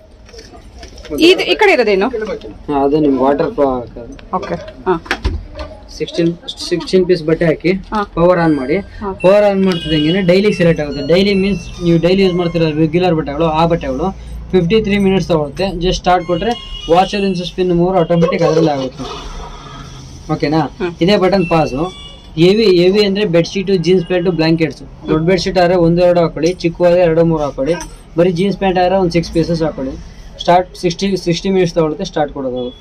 ಇದು ಈ ಕಡೆ ಇರೋದೇನು ಹಾ, ಅದು ನಿಮ್ಗೆ ವಾಟರ್ ಫ್ಲೋ ಹಾಕೋದು ಓಕೆ ಹಾಂ ಸಿಕ್ಸ್ಟೀನ್ ಸಿಕ್ಸ್ಟೀನ್ ಪೀಸ್ ಬಟ್ಟೆ ಹಾಕಿ ಹಾ. ಪವರ್ ಆನ್ ಮಾಡಿ ಪವರ್ ಆನ್ ಮಾಡ್ತಿದ್ದಂಗೆ ಡೈಲಿ ಸೆಲೆಕ್ಟ್ ಆಗುತ್ತೆ ಡೈಲಿ ಮೀನ್ಸ್ ನೀವು ಡೈಲಿ ಯೂಸ್ ಮಾಡ್ತಿರೋ ರೆಗ್ಯುಲರ್ ಬಟ್ಟೆಗಳು ಆ ಬಟ್ಟೆಗಳು ಫಿಫ್ಟಿ ತ್ರೀ ಮಿನಿಟ್ಸ್ ತಗೊಳುತ್ತೆ ಜಸ್ಟ್ ಸ್ಟಾರ್ಟ್ ಕೊಟ್ರೆ ವಾಷರ್ ಇನ್ಸು ಸ್ಪಿನ್ ಮೂರು ಆಟೋಮೆಟಿಕ್ ಅದರಲ್ಲಿ ಆಗುತ್ತೆ ಓಕೆನಾ ಇದೇ ಬಟನ್ ಪಾಸು ಎವಿ ಎವಿ ಅಂದ್ರೆ ಬೆಡ್ಶೀಟು ಜೀನ್ಸ್ ಪ್ಯಾಂಟು ಬ್ಲಾಂಕೆಟ್ಸ್ ದೊಡ್ಡ ಬೆಡ್ಶೀಟ್ ಆದ್ರೆ ಒಂದು ಎರಡು ಹಾಕೊಳ್ಳಿ ಚಿಕ್ಕ ಆದ್ರೆ ಎರಡು ಮೂರು ಹಾಕೊಳ್ಳಿ ಬರೀ ಜೀನ್ಸ್ ಪ್ಯಾಂಟ್ ಆದ್ರೆ ಒಂದು ಸಿಕ್ಸ್ ಪೀಸಸ್ ಹಾಕೊಳ್ಳಿ ಸ್ಟಾರ್ಟ್ ಸಿಕ್ಸ್ಟಿ ಸಿಕ್ಸ್ಟಿ ಮಿನಿಟ್ಸ್ ತಗೊಳುತ್ತೆ ಸ್ಟಾರ್ಟ್ ಕೊಡೋದು ಅದು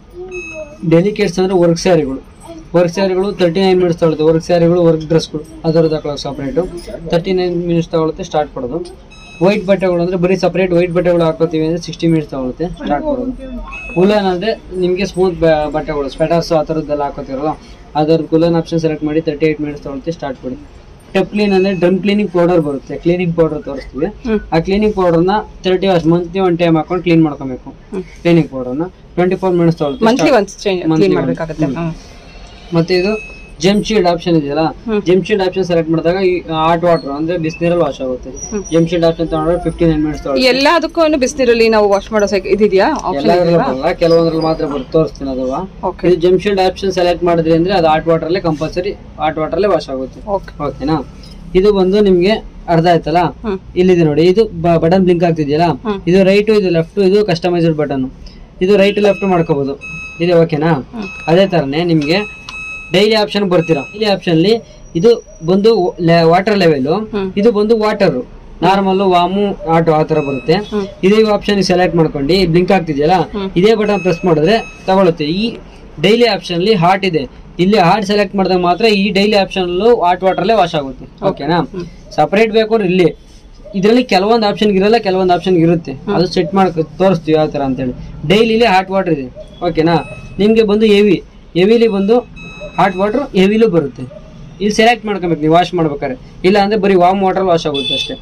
ಡೆಲಿಕೇಟ್ಸ್ ಅಂದ್ರೆ ವರ್ಕ್ ಸ್ಯಾರಿಗಳು ವರ್ಕ್ ಸ್ಯಾರಿಗಳು ತರ್ಟಿ ನೈನ್ ಮಿನಿಟ್ಸ್ ತಗೊಳುತ್ತೆ ವರ್ಕ್ ಸ್ಯಾರಿಗಳು ವರ್ಕ್ ಡ್ರೆಸ್ಗಳು ಅದರದ್ದು ಹಾಕೊಳ್ಳೋಕೆ ಸಪ್ರೇಟು ತರ್ಟಿ ನೈನ್ ಮಿನಿಟ್ಸ್ ತಗೊಳುತ್ತೆ ಸ್ಟಾರ್ಟ್ ಕೊಡೋದು ವೈಟ್ ಬಟ್ಟೆಗಳು ಅಂದ್ರೆ ಬರೀ ಸಪ್ರೇಟ್ ವೈಟ್ ಬಟ್ಟೆಗಳು ಹಾಕೋತೀವಿ ಅಂದ್ರೆ ಸಿಕ್ಸ್ಟಿ ಮಿನಿಟ್ಸ್ ತಗೊಳುತ್ತೆ ಸ್ಟಾರ್ಟ್ ಕೊಡೋದು ಉಲನ್ ಅಂದ್ರೆ ನಿಮಗೆ ಸ್ಮೂತ್ ಬಟ್ಟೆಗಳು ಸ್ವೆಟರ್ಸ್ ಆ ಥರದ್ದೆಲ್ಲ ಹಾಕೋತಿರಲ್ಲ ಅದರ ಕುಲನ್ ಆಪ್ಷನ್ ಸೆಲೆಕ್ಟ್ ಮಾಡಿ ತರ್ಟಿ ಏಟ್ ಮಿನಿಟ್ಸ್ ತಗೊಳುತ್ತೆ ಸ್ಟಾರ್ಟ್ ಕೊಡಿ ಟೆಪ್ ಕ್ಲೀನ್ ಅಂದ್ರೆ ಡ್ರಮ್ ಕ್ಲೀನಿಂಗ್ ಪೌಡರ್ ಬರುತ್ತೆ ಕ್ಲೀನಿಂಗ್ ಪೌಡರ್ ತೋರಿಸ್ತೀವಿ ಆ ಕ್ಲೀನಿಂಗ್ ಪೌಡರ್ನ thirty hours monthly one time ಹಾಕೊಂಡು ಕ್ಲೀನ್ ಮಾಡ್ಕೊಬೇಕು ಕ್ಲೀನಿಂಗ್ ಪೌಡರ್ನ ಟ್ವೆಂಟಿ ಫೋರ್ ಮಿನಿಟ್ಸ್ ತಗೊಳುತ್ತೆ ಮಂತ್ಲಿ start- ಒಂದು ಚೇಂಜ್ Monthly ಕ್ಲೀನ್ once. ಮಾಡಬೇಕಾಗುತ್ತೆ ಹ್ಮ್. ಮತ್ತೆ ಇದು ಜೆಮ್ ಶೀಲ್ಡ್ ಆಪ್ಷನ್ ಇದೆಯಲ್ಲ ಜೆಮ್ ಶೀಲ್ಡ್ ಆಪ್ಷನ್ ಸೆಲೆಕ್ಟ್ ಮಾಡಿದಾಗ ಈ ಹಾಟ್ ವಾಟರ್ ಅಂದ್ರೆ ಬಿಸಿನೀರಲ್ಲಿ ವಾಶ್ ಆಗುತ್ತೆ ಜೆಮ್ ಶೀಲ್ಡ್ ಆಪ್ಷನ್ ತಗೊಂಡ್ರೆ ಫಿಫ್ಟಿ ನೈನ್ ಮಿನಿಟ್ಸ್ ತಗೊಳ್ಳುತ್ತೆ ಎಲ್ಲದಕ್ಕೂ ಬಿಸಿನೀರಲ್ಲಿ ನಾವು ವಾಶ್ ಮಾಡೋ ಸೈಕ್ ಇದಿದೆಯಾ ಆಪ್ಷನ್ ಎಲ್ಲಾದ್ರಲ್ಲೂ ಬರಲ್ಲ ಕೆಲವೊಂದ್ರಲ್ಲಿ ಮಾತ್ರ ಬರುತ್ತೆ ತೋರಿಸ್ತೀನಿ ಅದಲ್ವಾ ಓಕೆ ಇದು ಜೆಮ್ ಶೀಲ್ಡ್ ಆಪ್ಷನ್ ಸೆಲೆಕ್ಟ್ ಮಾಡಿದ್ರಿ ಅಂದ್ರೆ ಅದು ಹಾಟ್ ವಾಟರ್ ಅಲ್ಲೇ ಕಂಪಲ್ಸರಿ ಹಾಟ್ ವಾಟರ್ ಅಲ್ಲೇ ವಾಶ್ ಆಗುತ್ತೆ ಓಕೆ ಓಕೆನಾ ಇದು ಬಂದು ನಿಮ್ಗೆ ಅರ್ಧ ಆಯ್ತಲ್ಲ ಹ್ಮ್. ಇಲ್ಲಿದೆ ನೋಡಿ ಇದು ಬಟನ್ ಬ್ಲಿಂಕ್ ಆಗ್ತಿದೆಯಲ್ಲ ಹ್ಮ್. ಇದು ರೈಟ್ ಇದು ಲೆಫ್ಟ್ ಇದು ಕಸ್ಟಮೈಸ್ಡ್ ಬಟನ್ ಇದು ರೈಟ್ ಲೆಫ್ಟ್ ಮಾಡ್ಕೋಬಹುದು ಇದೆ ಓಕೆನಾ ಅದೇ ತರನೇ ನಿಮ್ಗೆ ಡೈಲಿ ಆಪ್ಷನ್ ಬರ್ತೀರಾ ಡೈಲಿ ಆಪ್ಷನ್ ಅಲ್ಲಿ ಇದು ಬಂದು ವಾಟರ್ ಲೆವೆಲ್ ಹ್ಮ್. ಇದು ಬಂದು ವಾಟರ್ ನಾರ್ಮಲ್ ವಾಮು ಆಟೋ ಆ ತರ ಬರುತ್ತೆ ಇದೇ ಆಪ್ಷನ್ ಸೆಲೆಕ್ಟ್ ಮಾಡ್ಕೊಂಡು ಬ್ಲಿಂಕ್ ಆಗ್ತಿದೆಯಲ್ಲ ಇದೇ ಬಟನ್ ಪ್ರೆಸ್ ಮಾಡಿದ್ರೆ ತಗೊಳುತ್ತೆ ಈ ಡೈಲಿ ಆಪ್ಷನ್ ಅಲ್ಲಿ ಹಾಟ್ ಇದೆ ಇಲ್ಲಿ ಹಾಟ್ ಸೆಲೆಕ್ಟ್ ಮಾಡಿದಾಗ ಮಾತ್ರ ಈ ಡೈಲಿ ಆಪ್ಷನ್ ಹಾಟ್ ವಾಟರ್ ಅಲ್ಲೇ ವಾಶ್ ಆಗುತ್ತೆ ಓಕೆನಾ ಸಪರೇಟ್ ಬೇಕು ಅಂದ್ರೆ ಇಲ್ಲಿ ಇದರಲ್ಲಿ ಕೆಲವೊಂದು ಆಪ್ಷನ್ ಇರಲ್ಲ ಕೆಲವೊಂದು ಆಪ್ಷನ್ ಇರುತ್ತೆ ಅದು ಸೆಟ್ ಮಾಡ್ಕೊ ತೋರಿಸ್ತೀವಿ ಯಾವ ತರ ಅಂತೇಳಿ ಡೈಲಿಲಿ ಹಾಟ್ ವಾಟರ್ ಇದೆ ಓಕೆನಾ ನಿಮ್ಗೆ ಬಂದು ಎವಿ ಎವಿಲಿ ಬಂದು ಹಾಟ್ ವಾಟರ್ ಎವಿಲೂ ಬರುತ್ತೆ ಇಲ್ಲಿ ಸೆಲೆಕ್ಟ್ ಮಾಡ್ಕೊಬೇಕು ನೀವು ವಾಶ್ ಮಾಡ್ಬೇಕಾದ್ರೆ ಇಲ್ಲ ಅಂದ್ರೆ ಬರೀ ವಾಮ್ ವಾಟರ್ ವಾಶ್ ಆಗುತ್ತೆ ಅಷ್ಟೇ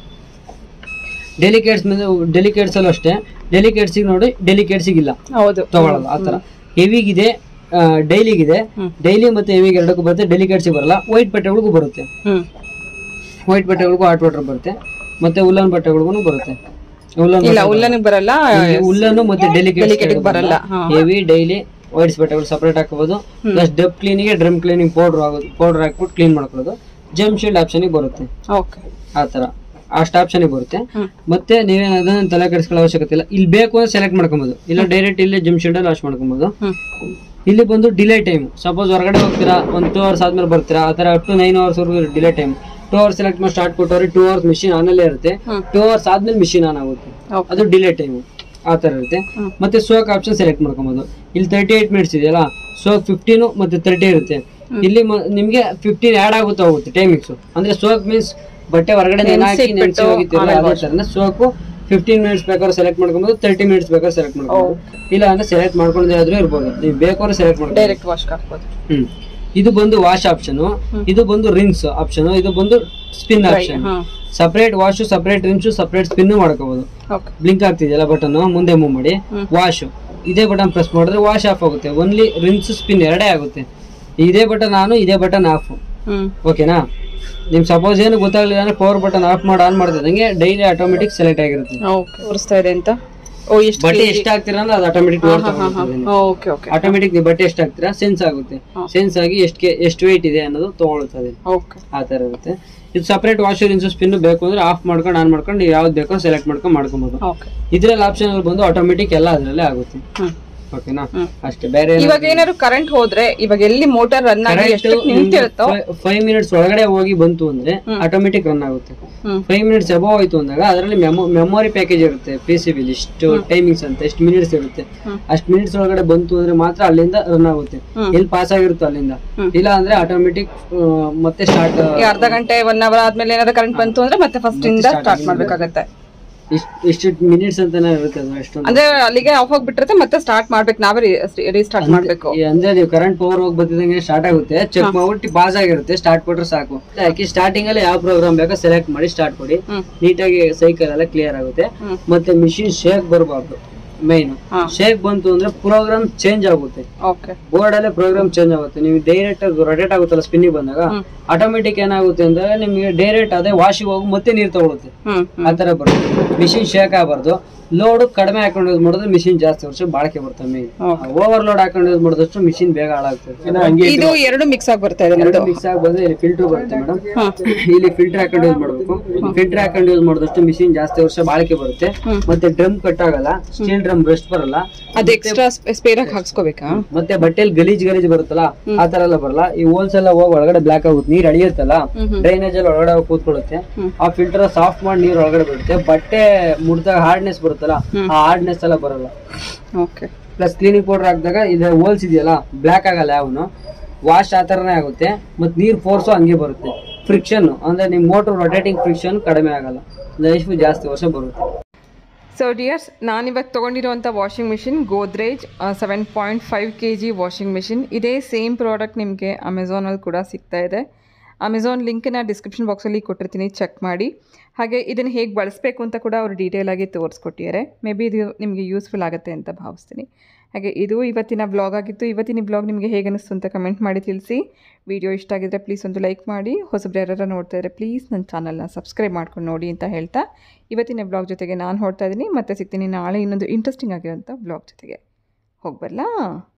ಡೆಲಿಕೇಟ್ಸ್ ಮೇಲೆ ಡೆಲಿಕೇಟ್ಸ್ ಅಲ್ಲೂ ಅಷ್ಟೇ ಡೆಲಿಕೇಟ್ಸಿಗೆ ನೋಡಿ ಡೆಲಿಕೇಟ್ಸಿಗೆ ಇಲ್ಲ ಹೌದು ತಗೊಳಲ್ಲ ಆ ಥರ ಹೆವಿಗಿದೆ ಡೈಲಿಗಿದೆ ಡೈಲಿ ಮತ್ತೆ ಹೆವಿಗೆ ಎರಡಕ್ಕೂ ಬರುತ್ತೆ ಡೆಲಿಕೇಟ್ಸಿಗೆ ಬರಲ್ಲ ವೈಟ್ ಬಟ್ಟೆಗಳಿಗೂ ಬರುತ್ತೆ ಹ್ಮ್ ವೈಟ್ ಬಟ್ಟೆಗಳಿಗೂ ಹಾಟ್ ವಾಟರ್ ಬರುತ್ತೆ ಮತ್ತೆ ಉಲ್ಲನ್ ಬಟ್ಟೆಗಳಿಗೂ ಬರುತ್ತೆ ಉಲ್ಲನ್ ಇಲ್ಲ ಉಲ್ಲನಿಗೆ ಬರಲ್ಲ ಉಲ್ಲನ್ನು ಮತ್ತೆ Delicate ಡೆಲಿಕೇಟ್ ಗೆ ಬರಲ್ಲ, ಹಾ. ಹೆವಿ ಡೈಲಿ ವೈಟ್ಸ್ ಬಟ್ಟೆಗಳು ಸಪರೇಟ್ ಹಾಕೋಬಹುದು ಪ್ಲಸ್ ಡಬ್ ಕ್ಲೀನಿಗೆ ಡ್ರಮ್ ಕ್ಲೀನಿಂಗ್ ಪೌಡರ್ ಆಗೋದು ಪೌಡರ್ ಹಾಕ್ಬಿಟ್ಟು ಕ್ಲೀನ್ ಮಾಡ್ಕೊಳ್ಳೋದು ಜಮ್ ಶೀಲ್ಡ್ ಆಪ್ಷನ್ಗೆ ಬರುತ್ತೆ ಓಕೆ ಆ ತರ ಅಷ್ಟು ಆಪ್ಷನ್ಗೆ ಬರುತ್ತೆ ಮತ್ತೆ ನೀವೇನು ಅದನ್ನ ತಲೆ ಕೆಡಿಸ್ಕೊಳ್ಳೋ ಅವಶ್ಯಕತೆ ಇಲ್ಲ ಇಲ್ಲಿ ಬೇಕು ಅಂದ್ರೆ ಸೆಲೆಕ್ಟ್ ಮಾಡ್ಕೊಬೋದು ಇಲ್ಲ ಡೈರೆಕ್ಟ್ ಇಲ್ಲೇ ಜಿಮ್ ಶೀಲ್ಡ್ ಅಲ್ಲಿ ವಾಶ್ ಮಾಡ್ಕೊಬೋದು ಹ್ಮ್ ಇಲ್ಲಿ ಬಂದು ಡಿಲೇ ಟೈಮ್ ಸಪೋಸ್ ಹೊರಗಡೆ ಹೋಗ್ತೀರಾ ಒಂದು ಟೂ ಅವರ್ಸ್ ಆದ್ಮೇಲೆ ಬರ್ತೀರಾ ಆ ತರ ಅಪ್ ಟು ನೈನ್ ಅವರ್ಸ್ ವರೆಗೂ delay time two hours select ಮಾಡಿ ಸ್ಟಾರ್ಟ್ ಕೊಟ್ಟವ್ರೆ ಟೂ ಅವರ್ಸ್ ಮಿಷಿನ್ ಆನಲ್ಲೇ ಇರುತ್ತೆ ಟೂ ಅವರ್ಸ್ ಆದ್ಮೇಲೆ ಮಿಷಿನ್ ಆನ್ ಆಗುತ್ತೆ Okay. ಅದು ಡಿಲೇ ಟೈಮ್ ಆ ತರ ಇರುತ್ತೆ ಮತ್ತೆ ಸೋಕ್ ಆಪ್ಷನ್ ಸೆಲೆಕ್ಟ್ ಮಾಡ್ಕೊಬೋದು ಇಲ್ಲಿ ತರ್ಟಿ ಏಟ್ ಮಿನಿಟ್ಸ್ ಇದೆಯಲ್ಲ ಸೋಕ್ ಫಿಫ್ಟೀನು ಮತ್ತೆ ತರ್ಟಿ ಇರುತ್ತೆ ಇಲ್ಲಿ ಮ- ನಿಮ್ಗೆ ಫಿಫ್ಟೀನ್ ಆಡ್ ಆಗುತ್ತೆ ಹೋಗುತ್ತೆ ಟೈಮಿಂಗ್ಸ್ ಅಂದ್ರೆ ಸೋಕ್ ಮೀನ್ಸ್ ಬಟ್ಟೆ ಹೊರಗಡೆ ನೆನೆ ಹಾಕಿ ನೆನೆಸಿ ಹೋಗಿರ್ತೀರಲ್ಲ ಅದೇ ತರನೇ ಸೋಕು ಫಿಫ್ಟೀನ್ ಮಿನಿಟ್ಸ್ ಬೇಕಾದ್ರೆ ಸೆಲೆಕ್ಟ್ ಮಾಡ್ಕೊಬೋದು ತರ್ಟಿ ಮಿನಿಟ್ಸ್ ಬೇಕಾದ್ರೆ ಸೆಲೆಕ್ಟ್ ಮಾಡ್ಕೊಬೋದು ಇಲ್ಲ ಅಂದ್ರೆ ಸೆಲೆಕ್ಟ್ ಮಾಡ್ಕೊಂಡೇ ಆದ್ರೂ ಇರ್ಬೋದು ನೀವು ಬೇಕಾದ್ರೆ ಸೆಲೆಕ್ಟ್ ಮಾಡ್ಬೋದು ಡೈರೆಕ್ಟ್ ವಾಶ್ ಹಾಕ್ಬೋದು ಹ್ಮ್ ಇದು ಬಂದು ವಾಶ್ ಆಪ್ಷನ್ ಇದು ಬಂದು ರಿಂಗ್ಸ್ ಆಪ್ಷನ್ ಇದು ಬಂದು ಸ್ಪಿನ್ ಆಪ್ಷನ್ ಹಾ separate wash separate rinse separate spin ಮಾಡ್ಕೋಬಹುದು ಓಕೆ ಬ್ಲಿಂಕ್ ಆಗ್ತಿದೆಯಲ್ಲ ಬಟನ್ ಮುಂದೆ ಮೂವ್ ಮಾಡಿ ವಾಶ್ ಇದೇ ಬಟನ್ ಪ್ರೆಸ್ ಮಾಡಿದ್ರೆ ವಾಶ್ ಆಫ್ ಆಗುತ್ತೆ ಓನ್ಲಿ ರಿಂಗ್ಸ್ ಸ್ಪಿನ್ ಎರಡೇ ಆಗುತ್ತೆ ಇದೇ ಬಟನ್ ಆನು ಇದೇ ಬಟನ್ ಆಫ್ ಹ್ಮ್ ಓಕೆನಾ ನಿಮ್ ಸಪೋಸ್ ಏನು ಗೊತ್ತಾಗ್ಲಿಲ್ಲ ಅಂದ್ರೆ ಪವರ್ ಬಟನ್ ಆಫ್ ಮಾಡಿ ಆನ್ ಮಾಡ್ತಿದ್ದಂಗೆ ಡೈಲಿ ಆಟೋಮೆಟಿಕ್ ಸೆಲೆಕ್ಟ್ ಆಗಿರುತ್ತೆ ಓಕೆ ತೋರಿಸ್ತಾ ಇದೆ ಅಂತ ಓ ಎಷ್ಟು ಬಟ್ಟೆ ಎಷ್ಟು ಹಾಕ್ತೀರಾ ಅಂದ್ರೆ ಅದು ಆಟೋಮೆಟಿಕ್ ಓಕೆ ಓಕೆ ಆಟೋಮೆಟಿಕ್ ನೀವು ಬಟ್ಟೆ ಎಷ್ಟು ಹಾಕ್ತೀರಾ ಸೆನ್ಸ್ ಆಗುತ್ತೆ ಸೆನ್ಸ್ ಆಗಿ ಎಷ್ಟು ಎಷ್ಟು ವೆಯ್ಟ್ ಇದೆ ಅನ್ನೋದು ತಗೊಳ್ತದೆ ಓಕೆ ಆ ಥರ ಇರುತ್ತೆ ಇದು ಸಪರೇಟ್ ವಾಷರ್ ಇನ್ಸು ಸ್ಪಿನ್ ಬೇಕು ಅಂದ್ರೆ ಆಫ್ ಮಾಡ್ಕೊಂಡು ಆನ್ ಮಾಡ್ಕೊಂಡು ನೀವು ಯಾವ್ದು ಬೇಕೋ ಸೆಲೆಕ್ಟ್ ಮಾಡ್ಕೊಂಡು ಮಾಡ್ಕೊಬೋದು ಓಕೆ ಇದ್ರಲ್ಲಿ ಆಪ್ಷನ್ ಅಲ್ಲಿ ಬಂದು ಆಟೋಮೆಟಿಕ್ ಎಲ್ಲ ಅದರಲ್ಲೇ ಆಗುತ್ತೆ ಹ್ಮ್ ಓಕೆನಾ ಅಷ್ಟೇ ಬೇರೆ ಇವಾಗ ಏನಾದ್ರು ಕರೆಂಟ್ ಹೋದ್ರೆ ಇವಾಗ ಎಲ್ಲಿ ಮೋಟಾರ್ ರನ್ ಆಗಿ ಎಷ್ಟು ನಿಂತಿರುತ್ತೋ ಫೈವ್ ಮಿನಿಟ್ಸ್ ಒಳಗಡೆ ಹೋಗಿ ಬಂತು ಅಂದ್ರೆ ಆಟೋಮೆಟಿಕ್ ರನ್ ಆಗುತ್ತೆ ಹ್ಮ್. ಫೈವ್ ಮಿನಿಟ್ಸ್ ಅಬೌವ್ ಆಯ್ತು ಅಂದಾಗ ಅದರಲ್ಲಿ ಮೆಮೊರಿ ಪ್ಯಾಕೇಜ್ ಇರುತ್ತೆ ಪಿ ಸಿ ಬಿಲ್ ಇಷ್ಟು ಟೈಮಿಂಗ್ಸ್ ಅಂತ ಎಷ್ಟು ಮಿನಿಟ್ಸ್ ಇರುತ್ತೆ ಅಷ್ಟು ಮಿನಿಟ್ಸ್ ಒಳಗಡೆ ಬಂತು ಅಂದ್ರೆ ಮಾತ್ರ ಅಲ್ಲಿಂದ ರನ್ ಆಗುತ್ತೆ ಎಲ್ಲಿ ಪಾಸ್ ಆಗಿರುತ್ತೋ ಅಲ್ಲಿಂದ ಇಲ್ಲ ಅಂದ್ರೆ ಆಟೋಮೆಟಿಕ್ ಮತ್ತೆ ಸ್ಟಾರ್ಟ್ ಈ ಅರ್ಧ ಗಂಟೆ ಒನ್ ಅವರ್ ಆದ್ಮೇಲೆ ಏನಾದ್ರು ಕರೆಂಟ್ ಬಂತು ಅಂದ್ರೆ ಮತ್ತೆ ಫಸ್ಟ್ ಇಂದ ಸ್ಟಾರ್ಟ್ ಮಾಡ್ಬೇಕಾಗತ್ತೆ ಇಷ್ಟು ಮಿನಿಟ್ಸ್ ಅಂತಾನೆ ಇರುತ್ತೆ ಅದು ಅಷ್ಟೊಂದು ಅಂದ್ರೆ ಅಲ್ಲಿಗೆ ಆಫ್ ಹೋಗ್ಬಿಟ್ಟಿರುತ್ತೆ ಮತ್ತೆ ಸ್ಟಾರ್ಟ್ ಮಾಡ್ಬೇಕು ನಾವೇ ರೀಸ್ಟಾರ್ಟ್ ಮಾಡ್ಬೇಕು ಈ ಅಂದ್ರೆ ನೀವು ಕರೆಂಟ್ ಪವರ್ ಹೋಗಿ ಬರ್ತಿದಂಗೆ ಸ್ಟಾರ್ಟ್ ಆಗುತ್ತೆ ಚೆಕ್ ಮಾಡ್ಬಿಟ್ಟು ಪಾಸ್ ಆಗಿರುತ್ತೆ ಸ್ಟಾರ್ಟ್ ಕೊಟ್ರೆ ಸಾಕು ಯಾಕೆ ಸ್ಟಾರ್ಟಿಂಗ್ ಅಲ್ಲಿ ಯಾವ ಪ್ರೋಗ್ರಾಮ್ ಬೇಕೋ ಸೆಲೆಕ್ಟ್ ಮಾಡಿ ಸ್ಟಾರ್ಟ್ ಕೊಡಿ ನೀಟಾಗಿ ಸೈಕಲ್ ಎಲ್ಲ ಕ್ಲಿಯರ್ ಆಗುತ್ತೆ ಮತ್ತೆ ಮಿಷಿನ್ ಶೇಕ್ ಬರಬಾರ್ದು ಮೈನ್ ಹಾ. ಶೇಕ್ ಬಂತು ಅಂದ್ರೆ ಪ್ರೋಗ್ರಾಮ್ ಚೇಂಜ್ ಆಗುತ್ತೆ ಓಕೆ ಬೋರ್ಡ್ ಅಲ್ಲೇ ಪ್ರೋಗ್ರಾಮ್ ಚೇಂಜ್ ಆಗುತ್ತೆ ನೀವು ಡೈರೆಕ್ಟ್ ರೊಟೇಟ್ ಆಗುತ್ತಲ್ಲ ಸ್ಪಿನ್ನಿಂಗ್ ಬಂದಾಗ ಆಟೋಮೆಟಿಕ್ ಏನಾಗುತ್ತೆ ಅಂದ್ರೆ ನಿಮಗೆ ಡೈರೆಕ್ಟ್ ಅದೇ ವಾಶಿಗೆ ಹೋಗಿ ಮತ್ತೆ ನೀರು ತಗೊಳುತ್ತೆ ಹ್ಮ್ ಆ ತರ ಬರುತ್ತೆ ಮಿಷಿನ್ ಶೇಕ್ ಆಗಬಾರ್ದು ಲೋಡ್ ಕಡಿಮೆ ಹಾಕೊಂಡು ಯೂಸ್ ಮಾಡಿದ್ರೆ ಮಿಷಿನ್ ಜಾಸ್ತಿ ವರ್ಷ ಬಾಳಿಕೆ ಬರ್ತವೆ ಮೇನ್ ಓವರ್ಲೋಡ್ ಹಾಕೊಂಡು ಯೂಸ್ ಮಾಡಿದಷ್ಟು ಮಿಷಿನ್ ಬೇಗ ಹಾಳಾಗ್ತದೆ ಇದು ಎರಡು ಮಿಕ್ಸ್ ಆಗಿ ಬರ್ತಾ ಇದೆ ನಮ್ದು ಮಿಕ್ಸ್ ಆಗಿ ಬಂದ್ರೆ ಇಲ್ಲಿ ಫಿಲ್ಟರ್ ಬರುತ್ತೆ ಮೇಡಮ್ ಇಲ್ಲಿ ಫಿಲ್ಟರ್ ಹಾಕೊಂಡು ಯೂಸ್ ಮಾಡಬೇಕು ಫಿಲ್ಟರ್ ಹಾಕೊಂಡು ಯೂಸ್ ಮಾಡಿದಷ್ಟು ಮಿಷಿನ್ ಜಾಸ್ತಿ ವರ್ಷ ಬಾಳಿಕೆ ಬರುತ್ತೆ ಮತ್ತೆ ಡ್ರಮ್ ಕಟ್ ಆಗಲ್ಲ ಸ್ಟೀಲ್ ಡ್ರಮ್ ಬ್ರಸ್ಟ್ ಬರಲ್ಲ ಅದು ಎಕ್ಸ್ಟ್ರಾ ಸ್ಪೇರ್ ಆಗಿ ಹಾಕ್ಸ್ಕೋಬೇಕಾ ಮತ್ತೆ ಬಟ್ಟೆಲಿ ಗಲೀಜ್ ಗಲೀಜ್ ಬರುತ್ತಲ್ಲ ಆ ತರ ಎಲ್ಲ ಬರಲ್ಲ ಈ ಹೋಲ್ಸ್ ಎಲ್ಲ ಹೋಗಿ ಒಳಗಡೆ ಬ್ಲಾಕ್ ಆಗುತ್ತೆ ನೀರ್ ಅಳಿಯುತ್ತಲ್ಲ ಡ್ರೈನೇಜ್ ಅಲ್ಲಿ ಒಳಗಡೆ ಹೋಗಿ ಕೂತ್ಕೊಳ್ಳುತ್ತೆ ಆ ಫಿಲ್ಟರ್ ಸಾಫ್ಟ್ ಮಾಡಿ ನೀರ್ ಒಳಗಡೆ ಬರುತ್ತೆ ಬಟ್ಟೆ ಮುಡ್ದಾಗ ಹಾರ್ಡ್ನೆಸ್ ಬರುತ್ತಲ್ಲ ಆ ಹಾರ್ಡ್ನೆಸ್ ಎಲ್ಲ ಬರಲ್ಲ ಓಕೆ ಪ್ಲಸ್ ಕ್ಲೀನಿಂಗ್ ಪೌಡರ್ ಹಾಕಿದಾಗ ಇದು ಹೋಲ್ಸ್ ಇದೆಯಲ್ಲ ಬ್ಲ್ಯಾಕ್ ಆಗಲ್ಲ ಯಾವನು ವಾಶ್ ಆ ಥರನೇ ಆಗುತ್ತೆ ಮತ್ತು ನೀರು ಫೋರ್ಸು ಹಂಗೆ ಬರುತ್ತೆ ಫ್ರಿಕ್ಷನ್ ಅಂದರೆ ನಿಮ್ಮ ಮೋಟ್ರ್ ರೊಟೇಟಿಂಗ್ ಫ್ರಿಕ್ಷನ್ ಕಡಿಮೆ ಆಗಲ್ಲ ಲೈಫ್ ಜಾಸ್ತಿ ವರ್ಷ ಬರುತ್ತೆ ಸೊ ಡಿಯರ್ಸ್ ನಾನಿವಾಗ ತೊಗೊಂಡಿರುವಂಥ washing machine Godrej seven point five K G washing machine ಇದೇ ಸೇಮ್ ಪ್ರಾಡಕ್ಟ್ ನಿಮಗೆ ಅಮೆಝಾನಲ್ಲಿ ಕೂಡ ಸಿಗ್ತಾ ಇದೆ ಅಮೆಝಾನ್ ಲಿಂಕನ್ನ ಡಿಸ್ಕ್ರಿಪ್ಷನ್ ಬಾಕ್ಸಲ್ಲಿ ಕೊಟ್ಟಿರ್ತೀನಿ ಚೆಕ್ ಮಾಡಿ ಹಾಗೆ ಇದನ್ನು ಹೇಗೆ ಬಳಸಬೇಕು ಅಂತ ಕೂಡ ಅವರು ಡೀಟೇಲಾಗಿ ತೋರಿಸ್ಕೊಟ್ಟಿದ್ದಾರೆ ಮೇ ಬಿ ಇದು ನಿಮಗೆ ಯೂಸ್ಫುಲ್ ಆಗುತ್ತೆ ಅಂತ ಭಾವಿಸ್ತೀನಿ ಹಾಗೆ ಇದು ಇವತ್ತಿನ ಬ್ಲಾಗ್ ಆಗಿತ್ತು ಇವತ್ತಿನ ಬ್ಲಾಗ್ ನಿಮಗೆ ಹೇಗೆ ಅನಿಸ್ತು ಅಂತ ಕಮೆಂಟ್ ಮಾಡಿ ತಿಳಿಸಿ ವಿಡಿಯೋ ಇಷ್ಟ ಆಗಿದ್ರೆ ಪ್ಲೀಸ್ ಒಂದು ಲೈಕ್ ಮಾಡಿ ಹೊಸಬ್ರು ಯಾರು ನೋಡ್ತಾ ಇದ್ದರೆ ಪ್ಲೀಸ್ ನನ್ನ ಚಾನಲ್ನ ಸಬ್ಸ್ಕ್ರೈಬ್ ಮಾಡ್ಕೊಂಡು ನೋಡಿ ಅಂತ ಹೇಳ್ತಾ ಇವತ್ತಿನ ಬ್ಲಾಗ್ ಜೊತೆಗೆ ನಾನು ಹೊರಡ್ತಾ ಇದ್ದೀನಿ ಮತ್ತೆ ಸಿಗ್ತೀನಿ ನಾಳೆ ಇನ್ನೊಂದು ಇಂಟ್ರೆಸ್ಟಿಂಗ್ ಆಗಿರೋಂಥ ಬ್ಲಾಗ್ ಜೊತೆಗೆ ಹೋಗ್ಬರಲಾ